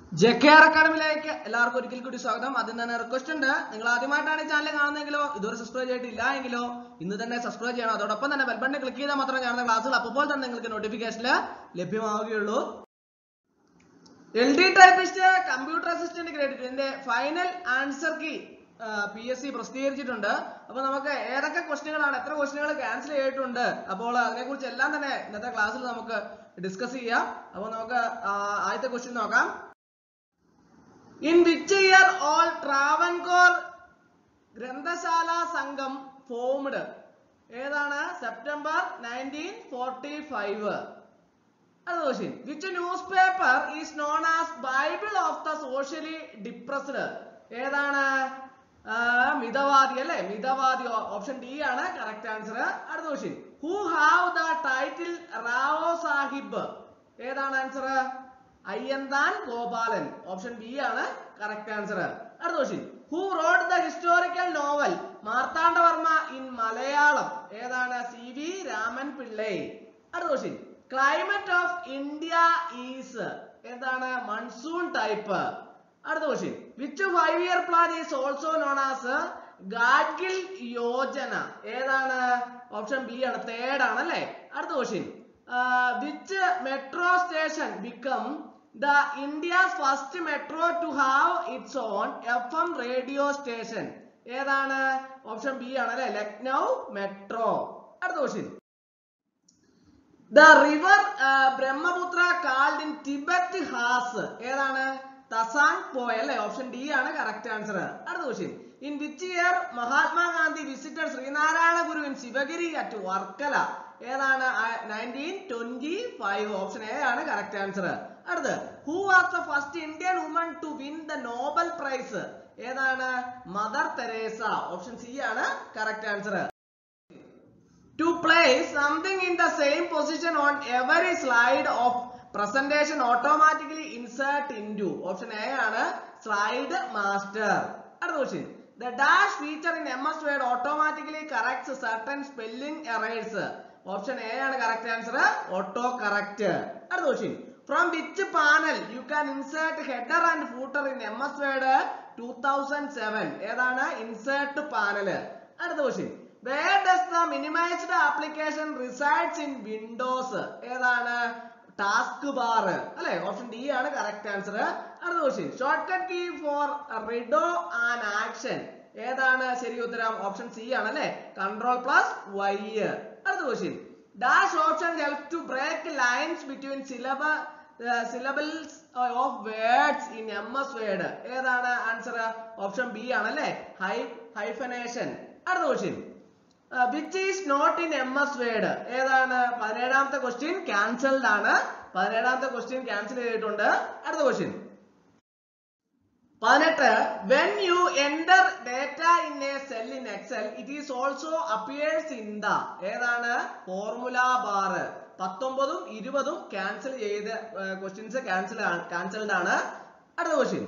ജെകെആർ അക്കാഡമിയിലേക്ക് എല്ലാവർക്കും ഒരിക്കൽ കൂടി സ്വാഗതം ആദ്യം തന്നെ റിക്വസ്റ്റ് ഉണ്ട് നിങ്ങൾ ആദ്യമായിട്ടാണ് ഈ ചാനൽ കാണുന്നതെങ്കിലോ ഇതുവരെ സബ്സ്ക്രൈബ് ചെയ്തിട്ടില്ല എങ്കിലോ ഇന്ന് തന്നെ സബ്സ്ക്രൈബ് ചെയ്യണം അതോടൊപ്പം തന്നെ ബെൽ ബട്ടൺ ക്ലിക്ക് ചെയ്താൽ മാത്രമേ കാണുന്ന ക്ലാസ്സുകൾ അപ്പോൾ തന്നെ നിങ്ങൾക്ക് നോട്ടിഫിക്കേഷനിൽ ലഭ്യമാവുകയുള്ളൂ L D typist computer assistant grade ഇതിന്റെ final answer key P S C പ്രസിദ്ധീകരിച്ചിട്ടുണ്ട് അപ്പൊ നമുക്ക് ഏതൊക്കെ ക്വസ്റ്റ്യനുകളാണ് എത്ര ക്വസ്റ്റ്യനുകൾ ക്യാൻസൽ ചെയ്തിട്ടുണ്ട് അപ്പോൾ അതിനെക്കുറിച്ച് എല്ലാം തന്നെ ഇന്നത്തെ ക്ലാസ്സിൽ നമുക്ക് ഡിസ്കസ് ചെയ്യാം അപ്പോൾ നമുക്ക് ആ, ആദ്യത്തെ ക്വസ്റ്റ്യൻ നോക്കാം in which year all Travancore Granthasala Sangham formed ഏതാണ് സെപ്റ്റംബർ നയൻറ്റീൻ ഫോർട്ടി ഫൈവ് അത് question which news paper is known as bible of the socially depressed ഏതാണ് ആ, മിതവാദി അല്ലെ മിതവാദി ഓപ്ഷൻ ഡി ആണ് കറക്റ്റ് ആൻസർ അടുത്ത question who have the title Rao Sahib ഏതാണ് answer Ayyathan Gopalan option B ആണ് correct answer അടുത്ത question who wrote the historical novel Marthandavarma in Malayalam ഏതാണ് C V Raman Pillai അടുത്ത question climate of India is എന്താണ് മൺസൂൺ ടൈപ്പ് അടുത്ത question which five year plan is also known as Gadgil Yojana ഏതാണ് option B ആണ് third ആണ് അല്ലേ അടുത്ത question which metro station become the India's first metro to have its own F M radio station ഏതാണ് option B ആണ് അല്ലെ Lucknow metro അടുത്ത question the river Brahmaputra called in Tibet has ഏതാണ് തസാങ് പോയ അല്ലെ ഓപ്ഷൻ ഡി ആണ് കറക്റ്റ് ആൻസർ അടുത്ത question in which year Mahatma Gandhi visited Sreenarayana Guru in Sivagiri at Varkala ഏതാണ് nineteen twenty five option A ആണ് കറക്റ്റ് ആൻസർ അടുത്ത് who was the first Indian woman to win the Nobel prize ഏതാണ് mother Teresa option C ആണ് correct answer to place something in the same position on every slide of presentation automatically insert into option A ആണ് slide master അടുത്ത question the dash feature in ms word automatically corrects certain spelling errors option A ആണ് correct answer auto correct അടുത്ത question from which panel you can insert header and footer in ms word 2007 ഏതാണ് insert panel അടുത്ത question where does the minimized application resides in windows ഏതാണ് taskbar അല്ലെ option D ആണ് correct answer അടുത്ത question shortcut key for redo and action ഏതാണ് ശരി ഉത്തരം option C ആണ് അല്ലെ കൺട്രോൾ പ്ലസ് വൈ അടുത്ത question dash option help to break lines between sylla syllables of words in M S Word ഏതാണ് answer option B ആണ് അല്ലെ hy hyphenation അടുത്ത question which is not in M S Word ഏതാണ് പതിനേഴാമത്തെ question cancelled ആണ് പതിനേഴാമത്തെ question cancel ചെയ്തിട്ടുണ്ട് അടുത്ത ക്വസ്റ്റ്യൻ പതിനെട്ട് when you enter data in a cell in Excel it is also appears in the ഏതാണ് ഫോർമുല ബാർ പത്തൊമ്പതും ഇരുപതും ക്യാൻസൽ ചെയ്ത ക്വസ്റ്റ്യൻസ് ക്യാൻസൽ ക്യാൻസൽഡ് ആണ് അടുത്ത ക്വസ്റ്റ്യൻ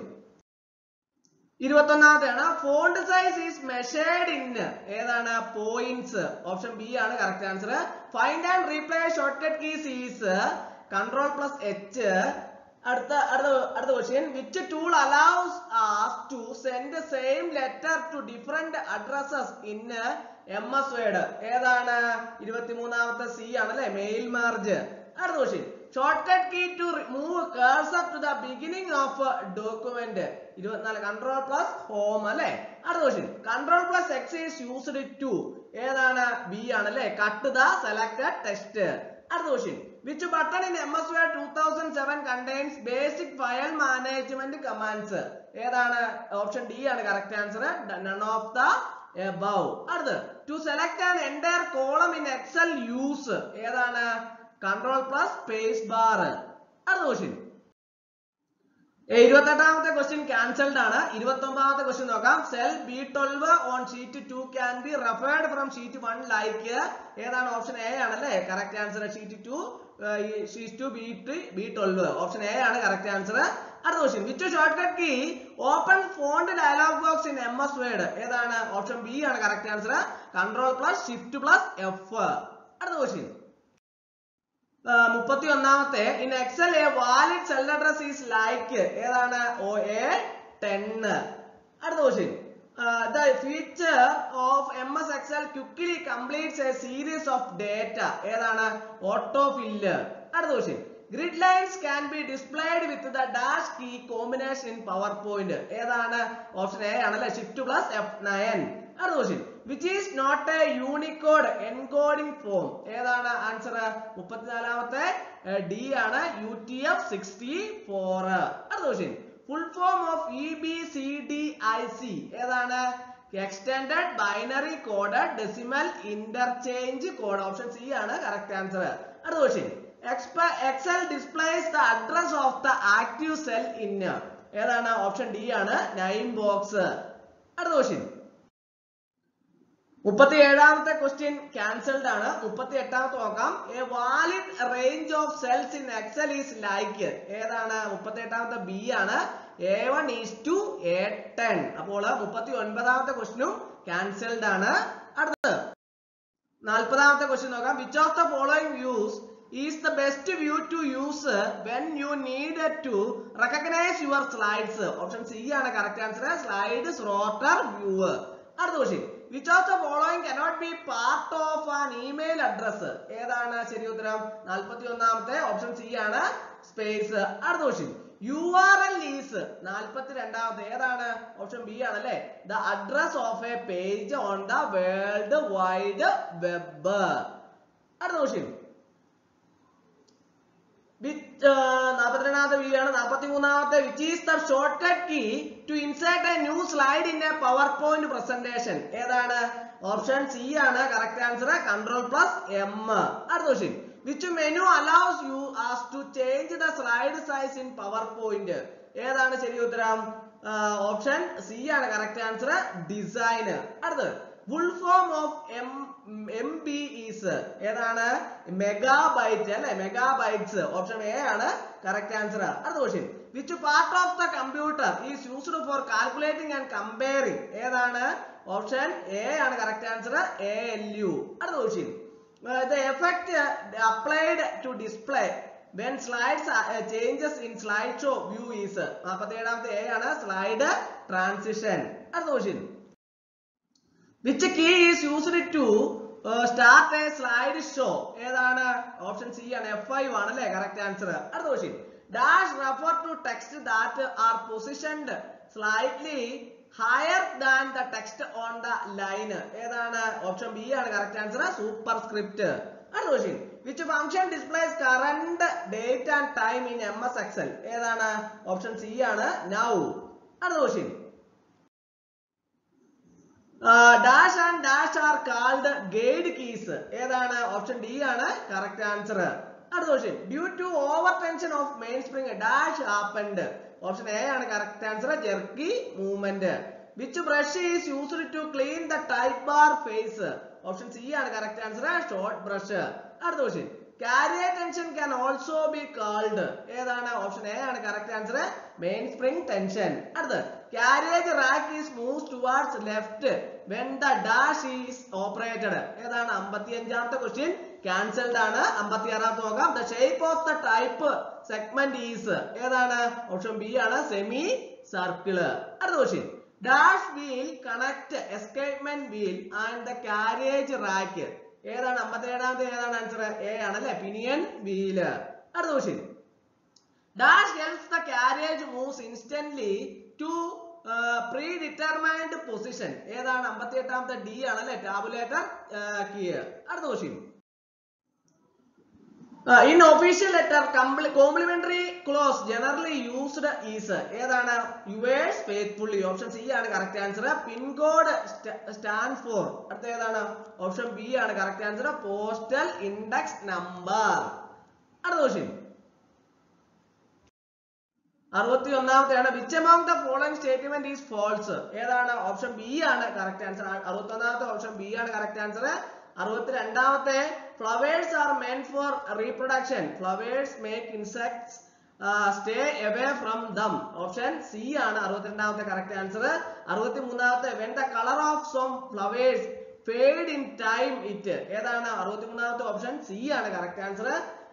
ഇരുപത്തൊന്നാമത്തെയാണ് font size is measured in ഏതാണ് പോയിന്റ്സ് ഓപ്ഷൻ ബി ആണ് correct answer find and replace shortcut keys is control plus H അടുത്ത അടുത്ത അടുത്ത question which tool allows us to send same letter to different addresses in M S Word ഏതാണ് ഇരുപത്തിമൂന്നാമത്തെ C ആണ് അല്ലെ mail merge അടുത്ത question shortcut key to move cursor to the beginning of document ഇരുപത്തിനാല് control plus home അല്ലെ അടുത്ത question control plus X is used to ഏതാണ് B ആണ് അല്ലെ കട്ട് ദ സെലക്ടഡ് ടെക്സ്റ്റ് അടുത്ത question which button in M S Word two thousand seven contains basic file management commands ഏതാണ് option D ആണ് correct answer none of the above അടുത്ത് to select an entire column in Excel use ഏതാണ് control plus space bar അടുത്ത question ഇരുപത്തെട്ടാമത്തെ question cancelled ആണ് ഇരുപത്തി ഒമ്പതാമത്തെ question നോക്കാം cell B twelve on sheet two can be referred from sheet one like ഏതാണ് option A ആണല്ലേ correct answer sheet two sheet two B B twelve option A ആണ് correct answer അടുത്ത question which shortcut key open font dialog box in M S Word ഏതാണ് option B ആണ് correct answer control plus shift plus F അടുത്ത question മുപ്പത്തി ഒന്നാമത്തെ in Excel a valid cell address is like ഏതാണ് ഓ A ടെന്ന് അടുത്ത question the feature of M S Excel quickly completes a series of data ഏതാണ് autofill അടുത്ത question gridlines can be displayed with the dash key combination in PowerPoint ഏതാണ് option A ആണല്ലേ shift plus F nine അടുത്ത question which is not a Unicode encoding form ഏതാണ് answer മുപ്പത്തിനാലാമത്തെ D ആണ് U T F sixty four അടുത്ത question full form of E B C D I C ഏതാണ് extended binary code decimal interchange code option C ആണ് correct answer അടുത്ത question Excel displays the address of the active cell in ഏതാണ് option D ആണ് name box അടുത്ത question മുപ്പത്തി ഏഴാമത്തെ question cancelled ആണ് മുപ്പത്തി എട്ടാമത്തെ നോക്കാം a valid range of cells in Excel is like ഏതാണ് മുപ്പത്തി എട്ടാമത്തെ ബി ആണ് A one is to A ten അപ്പോൾ മുപ്പത്തി ഒൻപതാമത്തെ ക്വസ്റ്റ്യനും ക്യാൻസൽഡ് ആണ് അടുത്തത് നാൽപ്പതാമത്തെ ക്വസ്റ്റ്യൻ നോക്കാം which of the following views is the best view to use when you need to recognise your slides option C ആണ് correct answer slide sorter view അടുത്ത question which of the following cannot be part of an email address ഏതാണ് ശരി ഉത്തരം നാൽപ്പത്തി ഒന്നാമത്തെ option C ആണ് space അടുത്ത question U R L is നാൽപ്പത്തി രണ്ടാമത്തെ ഏതാണ് ഓപ്ഷൻ ബി ആണല്ലേ the address of a page on the world wide web അടുത്ത ക്വസ്റ്റ്യൻ നാൽപ്പത്തിരണ്ടാമത്തെ വി ആണ് നാൽപ്പത്തി മൂന്നാമത്തെ which is the shortcut key to insert a new slide in a PowerPoint presentation ഏതാണ് ഓപ്ഷൻ സി ആണ് correct answer control plus M അടുത്ത question which menu allows you us to change the slide size in PowerPoint ഏതാണ് ശരി ഉത്തരം option C ആണ് correct answer design അടുത്തത് full form of M M B is ഏതാണ് megabyte അല്ലെ megabytes option A ആണ് correct answer അടുത്ത question which part of the computer is used for calculating and comparing ഏതാണ് ഓപ്ഷൻ എ ആണ് correct answer A L U അടുത്ത question the effect applied to display when slides changes in slide show view is നാൽപ്പത്തി ഏഴാമത്തെ A ആണ് slide transition അടുത്ത question which key is used to start a slide show ഏതാണ് option C ആണ് F I ആണ് അല്ലേ correct answer അടുത്ത question dash refer to text that are positioned slightly higher than the text on the line ഏതാണ് option B ആണ് correct answer superscript അടുത്ത question which function displays current date and time in M S Excel ഏതാണ് option C ആണ് now അടുത്ത question dash and dash are called guide keys ഏതാണ് option D ആണ് correct answer അടുത്ത question due to over tension of mainspring dash happened option A ആണ് correct answer jerky movement which brush is used to clean the type bar face option C ആണ് correct answer short brush അടുത്ത question carrier tension can also be called ഏതാണ് option A ആണ് correct answer mainspring tension അടുത്ത് carriage rack is moves towards left when the dash is operated ഏതാണ് അമ്പത്തി അഞ്ചാമത്തെ ക്വസ്റ്റ്യൻ cancelled ആണ് അമ്പത്തി ആറാമത്തെ നോക്കാം the shape of the type segment is ഏതാണ് ഓപ്ഷൻ ബി ആണ് സെമി സർക്കിള് അടുത്ത question dash wheel connect escapement wheel and the carriage rack ഏതാണ് അമ്പത്തി ഏഴാമത്തെ ഏതാണ് ആൻസർ എ ആണല്ലേ പിനിയൻ വീല് അടുത്ത question dash helps the carriage moves instantly to predetermined position ഏതാണ് അമ്പത്തി എട്ടാമത്തെ ഡി ആണല്ലേ ടാബുലേറ്റർ കീ അടുത്ത question in official letter complimentary close generally used is ഏതാണ് യുവേഴ്സ് ഫെയ്ത്ത്ഫുള്ളി ഓപ്ഷൻ സി ആണ് correct answer PIN code stand for അടുത്ത ഏതാണ് option B ആണ് correct answer postal index number അടുത്ത ക്വസ്റ്റ്യൻ അറുപത്തി ഒന്നാമത്തെയാണ് which among the following statement is false ഏതാണ് option B ആണ് കറക്റ്റ് ആൻസർ അറുപത്തി ഒന്നാമത്തെ ഓപ്ഷൻ ബി ആണ് കറക്റ്റ് ആൻസർ അറുപത്തിരണ്ടാമത്തെ flowers are meant for reproduction flowers make insects stay away from them option C ആണ് അറുപത്തിരണ്ടാമത്തെ കറക്റ്റ് ആൻസർ അറുപത്തി മൂന്നാമത്തെ when the colour of some flowers fade in time it ഏതാണ് അറുപത്തി മൂന്നാമത്തെ ഓപ്ഷൻ സി ആണ് കറക്റ്റ് ആൻസർ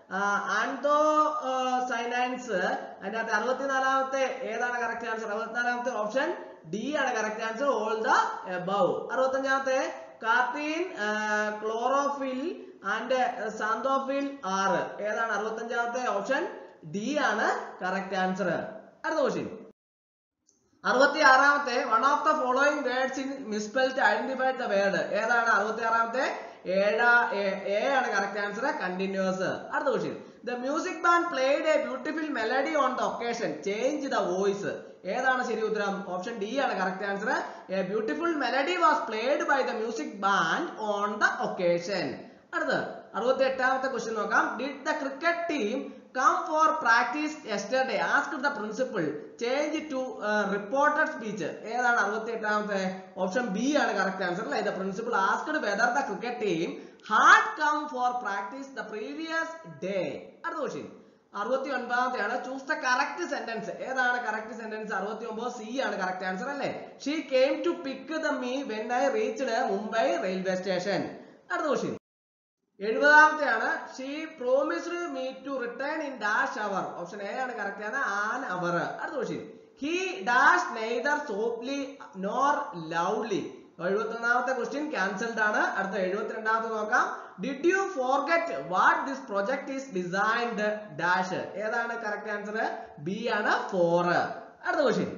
ആൻഡോ സൈനൈൻസ് അതിന്റെ അകത്ത് അറുപത്തിനാലാമത്തെ ഏതാണ് കറക്റ്റ് ആൻസർ അറുപത്തിനാലാമത്തെ ഓപ്ഷൻ ഡി ആണ് correct answer all the above അറുപത്തഞ്ചാമത്തെ കാർട്ടീൻ ക്ലോറോഫിൽ ആൻഡ് സാന്തോഫിൽ ആറ് ഏതാണ് അറുപത്തഞ്ചാമത്തെ ഓപ്ഷൻ ഡി ആണ് കറക്റ്റ് ആൻസർ അടുത്ത ക്വസ്റ്റ്യൻ അറുപത്തി ആറാമത്തെ one of the following words in misspelt identified the word ഏതാണ് അറുപത്തി ആറാമത്തെ ഏഴാ എ ആണ് കറക്റ്റ് ആൻസർ കണ്ടിന്യൂസ് അടുത്ത question the music band played a beautiful melody on the occasion change the voice ഏതാണ് ശരി ഉത്തരം ഓപ്ഷൻ ഡി ആണ് correct answer a beautiful melody was played by the music band on the occasion അടുത്ത് അറുപത്തി എട്ടാമത്തെ question നോക്കാം did the cricket team come for practice yesterday ask the principal change to reported speech ഏതാണ് അറുപത്തി എട്ടാമത്തെ option B ആണ് correct answer അല്ലേ the principal asked whether the cricket team had come for practice the previous day അടുത്ത question അറുപത്തി ഒൻപതാമത്തെയാണ് choose the correct sentence ഏതാണ് correct sentence അറുപത്തി ഒമ്പത് സി ആണ് കറക്റ്റ് ആൻസർ അല്ലേ she came to pick the me when I reached Mumbai railway station അടുത്ത question എഴുപതാമത്തെയാണ് she promised me to return in dash hour option A ആണ് correct ആണ് an hour അടുത്ത question he dash neither softly nor loudly എഴുപത്തി ഒന്നാമത്തെ question cancelled ആണ് അടുത്ത എഴുപത്തിരണ്ടാമത്തെ നോക്കാം did you forget what this project is designed dash ഏതാണ് കറക്റ്റ് ആൻസർ ബി ആണ് ഫോർ അടുത്ത question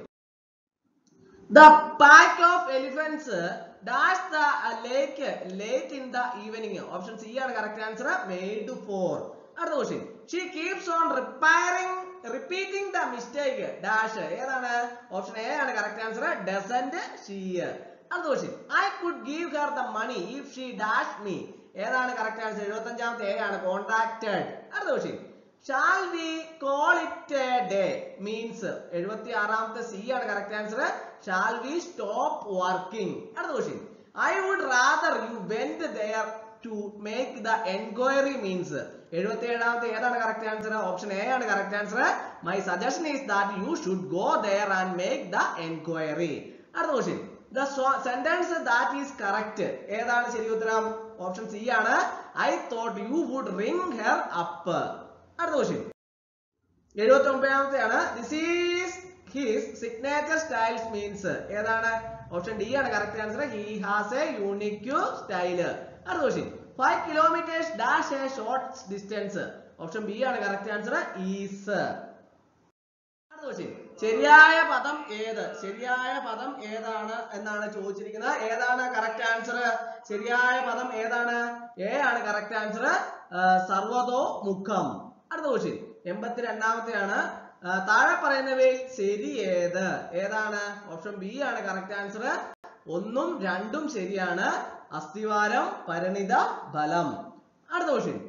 The pack of elephants dash the uh, lake late in the evening. Option C ആണ് correct answer. Made for. അടുത്ത question. She keeps on repairing, repeating the mistake. Dash. ഏതാണ്? Option A ആണ് correct answer. Doesn't she? അടുത്ത question. I could give her the money if she dashed me. ഏതാണ് correct answer? എഴുപത്തഞ്ചാമത്തെ A ആണ് contacted. അടുത്ത question. Shall we call it a day means എഴുപത്തി ആറാമത്തെ C ആണ് correct answer shall we stop working അടുത്ത question I would rather you went there to make the enquiry means എഴുപത്തി ഏഴാമത്തെ ഏതാണ് കറക്റ്റ് ആൻസർ ഓപ്ഷൻ എ ആണ് correct answer my suggestion is that you should go there and make the enquiry അടുത്ത question the sentence that is correct ഏതാണ് ശരി ഉത്തരം option C ആണ് I thought you would ring her up അടുത്ത question എഴുപത്തി ഒമ്പതാമത്തെയാണ് this is his signature styles means ഏതാണ് option D ആണ് correct answer he has a unique style അടുത്ത question five kilometres dash a short distance option B ആണ് correct answer is അടുത്ത question ശരിയായ പദം ഏത് ശരിയായ പദം ഏതാണ് എന്നാണ് ചോദിച്ചിരിക്കുന്നത് ഏതാണ് കറക്റ്റ് ആൻസർ ശരിയായ പദം ഏതാണ് എ ആണ് കറക്റ്റ് ആൻസർ സർവതോ മുഖം അടുത്ത ക്വസ്റ്റ്യൻ എൺപത്തിരണ്ടാമത്തെയാണ് ആ, താഴെ പറയുന്നവയിൽ ശരി ഏത് ഏതാണ് ഓപ്ഷൻ ബി ആണ് കറക്റ്റ് ആൻസർ ഒന്നും രണ്ടും ശരിയാണ് അസ്ഥിവാരം പരിണിത ബലം അടുത്ത ക്വസ്റ്റ്യൻ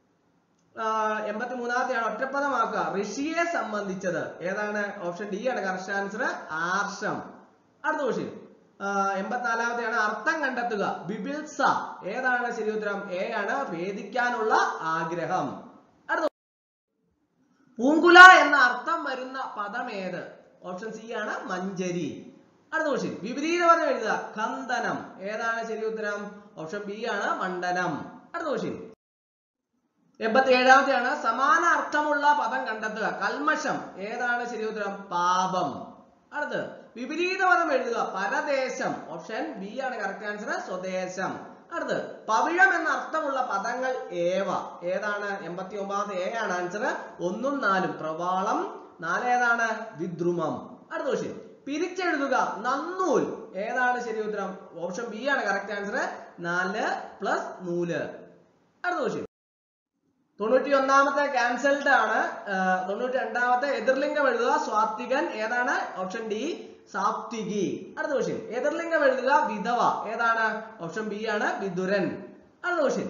എൺപത്തി മൂന്നാമത്തെയാണ് ഒറ്റപ്പദമാക്കുക ഋഷിയെ സംബന്ധിച്ചത് ഏതാണ് ഓപ്ഷൻ ഡി ആണ് കറക്റ്റ് ആൻസർ ആർഷം അടുത്ത ക്വസ്റ്റ്യൻ എൺപത്തിനാലാമത്തെയാണ് അർത്ഥം കണ്ടെത്തുക ബിബിൽസ ഏതാണ് ശരി ഉത്തരം എ ആണ് ഭേദിക്കാനുള്ള ആഗ്രഹം അടുത്ത പൂങ്കുല എന്ന അർത്ഥം വരുന്ന പദം ഏത് ഓപ്ഷൻ സി ആണ് മഞ്ചരി അടുത്ത ക്വസ്റ്റ്യൻ വിപരീത പദം എഴുതുക കന്ദനം ഏതാണ് ശരി ഉത്തരം ഓപ്ഷൻ ബി ആണ് മണ്ഡനം അടുത്ത ക്വസ്റ്റ്യൻ എൺപത്തി ഏഴാമത്തെയാണ് സമാന അർത്ഥമുള്ള പദം കണ്ടെത്തുക കൽമഷം ഏതാണ് ശരി ഉത്തരം പാപം അടുത്ത് വിപരീത പദം എഴുതുക പരദേശം ഓപ്ഷൻ ബി ആണ് കറക്റ്റ് ആൻസർ സ്വദേശം അടുത്ത് പവിഴം എന്ന അർത്ഥമുള്ള പദങ്ങൾ ഏവ ഏതാണ് എൺപത്തി ഒമ്പതാമത്തെ എ ആണ് ആൻസർ ഒന്നും നാലും പ്രവാളം നാല് ഏതാണ് വിദ്രുമം അടുത്ത ക്വസ്റ്റ്യൻ പിരിച്ചെഴുതുക നന്നൂൽ ഏതാണ് ശരി ഉത്തരം ഓപ്ഷൻ ബി ആണ് കറക്റ്റ് ആൻസർ നാല് പ്ലസ് നൂല് അടുത്ത ക്വസ്റ്റ്യൻ തൊണ്ണൂറ്റി ഒന്നാമത്തെ ക്യാൻസൽഡ് ആണ് ആ, തൊണ്ണൂറ്റി രണ്ടാമത്തെ എതിർലിംഗം എഴുതുക സ്വാത്വികൻ ഏതാണ് ഓപ്ഷൻ ഡി സാത്വികി അടുത്ത ക്വസ്റ്റ്യൻ എതിർലിംഗം എഴുതുക വിധവ ഏതാണ് ഓപ്ഷൻ ബി ആണ് വിദുരൻ അടുത്ത ക്വസ്റ്റ്യൻ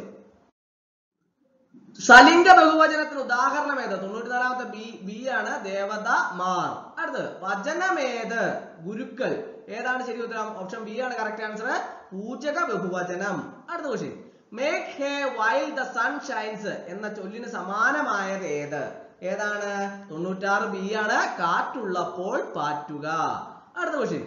സലിംഗ ബഹുവചനത്തിന് ഉദാഹരണം ഏത് തൊണ്ണൂറ്റിനാലാമത്തെ ബി ബി ആണ് ദേവത മാർ അടുത്ത് വചനമേത് ഗുരുക്കൾ ഏതാണ് ശരി ഉത്തരം ഓപ്ഷൻ ബി ആണ് കറക്റ്റ് ആൻസർ പൂജക ബഹുവചനം അടുത്ത question make hay while the sun shines എന്ന ചൊല്ലിന് സമാനമായത് ഏത് ഏതാണ് തൊണ്ണൂറ്റാറ് ബി ആണ് കാറ്റുള്ളപ്പോൾ പാറ്റുക അടുത്ത ക്വസ്റ്റ്യൻ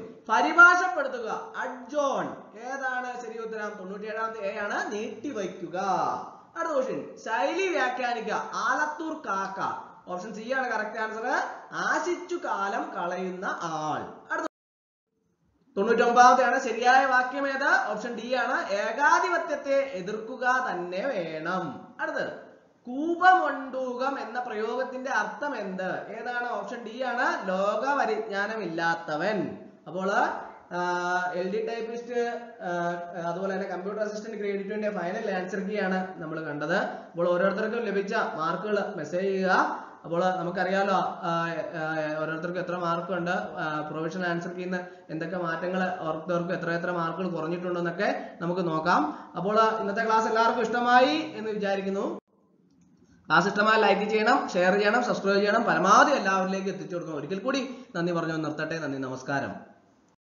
പരിഭാഷപ്പെടുത്തുക അഡ്ജോൺ ഏതാണ് ശരി ഉത്തരം തൊണ്ണൂറ്റി ഏഴാമത്തെ എ ആണ് നീട്ടിവയ്ക്കുക അടുത്ത ക്വസ്റ്റ്യൻ ശൈലി വ്യാഖ്യാനിക്കുക ആലത്തൂർ കാക്ക ഓപ്ഷൻ സി ആണ് കറക്റ്റ് ആൻസർ ആശിച്ചു കാലം കളയുന്ന ആൾ അടുത്ത തൊണ്ണൂറ്റൊമ്പതാമത്തെയാണ് ശരിയായ വാക്യം ഏത് ഓപ്ഷൻ ഡി ആണ് ഏകാധിപത്യത്തെ എതിർക്കുക തന്നെ വേണം അടുത്ത് കൂപമൊണ്ടൂകം എന്ന പ്രയോഗത്തിന്റെ അർത്ഥം എന്ത് ഏതാണ് ഓപ്ഷൻ ഡി ആണ് ലോക പരിജ്ഞാനമില്ലാത്തവൻ അപ്പോൾ എൽ ഡി ടൈപ്പിസ്റ്റ് അതുപോലെ തന്നെ കമ്പ്യൂട്ടർ അസിസ്റ്റന്റ് ഗ്രേഡ് ടുവിന്റെ ഫൈനൽ ആൻസർ കീ ആണ് നമ്മൾ കണ്ടത് അപ്പോൾ ഓരോരുത്തർക്കും ലഭിച്ച മാർക്കുകൾ മെസ്സേജ് ചെയ്യുക അപ്പോൾ നമുക്കറിയാലോ ആ, ആ, ഓരോരുത്തർക്കും എത്ര മാർക്ക് ഉണ്ട് പ്രൊവിഷണൽ ആൻസർ കീന്ന് എന്തൊക്കെ മാറ്റങ്ങൾ ഓരോരുത്തർക്കും എത്ര എത്ര മാർക്കുകൾ കുറഞ്ഞിട്ടുണ്ടെന്നൊക്കെ നമുക്ക് നോക്കാം അപ്പോൾ ഇന്നത്തെ ക്ലാസ് എല്ലാവർക്കും ഇഷ്ടമായി എന്ന് വിചാരിക്കുന്നു ക്ലാസ് ഇഷ്ടമായി ലൈക്ക് ചെയ്യണം ഷെയർ ചെയ്യണം സബ്സ്ക്രൈബ് ചെയ്യണം പരമാവധി എല്ലാവരിലേക്ക് എത്തിച്ചു കൊടുക്കണം ഒരിക്കൽ കൂടി നന്ദി പറഞ്ഞു നിർത്തട്ടെ നന്ദി നമസ്കാരം